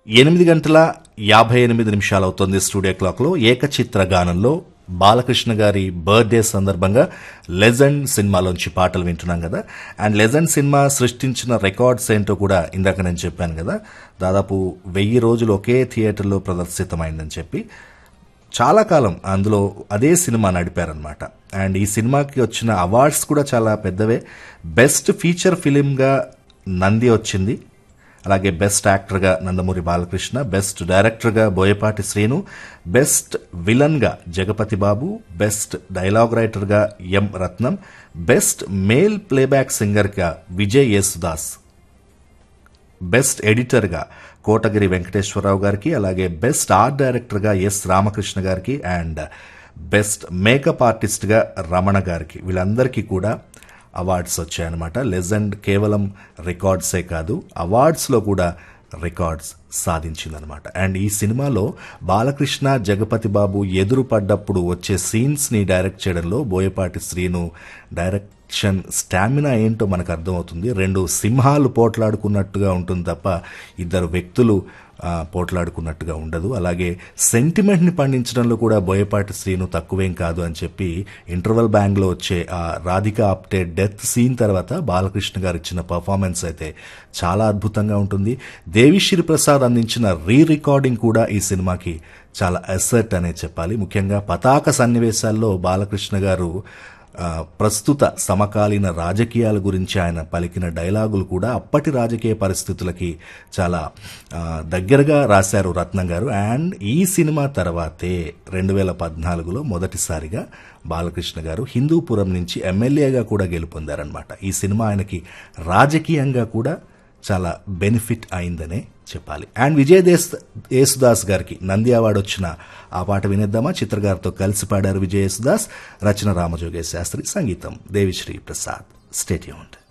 ఎనిమిది గంటల యాభై ఎనిమిది నిమిషాలు అవుతుంది స్టూడియో క్లాక్లో ఏకచిత్ర గానంలో బాలకృష్ణ గారి బర్త్డే సందర్భంగా లెజెండ్ సినిమాలోంచి పాటలు వింటున్నాం కదా అండ్ లెజెండ్ సినిమా సృష్టించిన రికార్డ్స్ ఏంటో కూడా ఇందాక నేను చెప్పాను కదా దాదాపు వెయ్యి రోజులు ఒకే థియేటర్లో ప్రదర్శితమైందని చెప్పి చాలా కాలం అందులో అదే సినిమా నడిపారనమాట అండ్ ఈ సినిమాకి వచ్చిన అవార్డ్స్ కూడా చాలా పెద్దవే బెస్ట్ ఫీచర్ ఫిలింగా నంది వచ్చింది అలాగే బెస్ట్ యాక్టర్గా నందమూరి బాలకృష్ణ బెస్ట్ డైరెక్టర్గా బోయపాటి శ్రీను బెస్ట్ విలన్గా జగపతి బాబు బెస్ట్ డైలాగ్ రైటర్గా M Ratnam best male playback సింగర్గా విజయ్ యేసుదాస్ బెస్ట్ ఎడిటర్గా కోటగిరి వెంకటేశ్వరరావు గారికి అలాగే బెస్ట్ ఆర్ట్ డైరెక్టర్గా ఎస్ రామకృష్ణ గారికి అండ్ బెస్ట్ మేకప్ ఆర్టిస్ట్గా రమణ గారికి వీళ్ళందరికీ కూడా అవార్డ్స్ వచ్చాయన్నమాట లెజెండ్ కేవలం రికార్డ్సే కాదు అవార్డ్స్లో కూడా రికార్డ్స్ సాధించిందనమాట అండ్ ఈ సినిమాలో బాలకృష్ణ జగపతి బాబు ఎదురు పడ్డప్పుడు వచ్చే సీన్స్ని డైరెక్ట్ చేయడంలో బోయపాటి శ్రీను డైరెక్షన్ స్టామినా ఏంటో మనకు అర్థమవుతుంది రెండు సింహాలు పోట్లాడుకున్నట్టుగా ఉంటుంది తప్ప ఇద్దరు వ్యక్తులు ఆ, పోట్లాడుకున్నట్టుగా ఉండదు అలాగే సెంటిమెంట్ని పండించడంలో కూడా బోయపాటి శ్రీను తక్కువేం కాదు అని చెప్పి ఇంటర్వల్ బ్యాంగ్లో వచ్చే ఆ రాధిక ఆప్టే డెత్ సీన్ తర్వాత బాలకృష్ణ గారు ఇచ్చిన పర్ఫార్మెన్స్ అయితే చాలా అద్భుతంగా ఉంటుంది దేవిశ్రీ ప్రసాద్ అందించిన రీ రికార్డింగ్ కూడా ఈ సినిమాకి చాలా అసెట్ అనే చెప్పాలి ముఖ్యంగా పతాక సన్నివేశాల్లో బాలకృష్ణ గారు ఆ, ప్రస్తుత సమకాలీన రాజకీయాల గురించి ఆయన పలికిన డైలాగులు కూడా అప్పటి రాజకీయ పరిస్థితులకి చాలా ఆ, దగ్గరగా రాశారు రత్నం గారు అండ్ ఈ సినిమా తర్వాతే రెండు వేల పద్నాలుగులో మొదటిసారిగా బాలకృష్ణ గారు హిందూపురం నుంచి ఎమ్మెల్యేగా కూడా గెలుపొందారనమాట ఈ సినిమా ఆయనకి రాజకీయంగా కూడా చాలా బెనిఫిట్ అయిందనే చెప్పాలి అండ్ విజయ్ దేశ్ యేసుదాస్ గారికి నంది అవార్డు వచ్చిన ఆ పాట వినేద్దామా చిత్రగారితో కలిసి పాడారు విజయ్ యేసుదాస్ రచన రామజోగేశ్ శాస్త్రి సంగీతం దేవిశ్రీ ప్రసాద్ స్టేట్యూన్డ్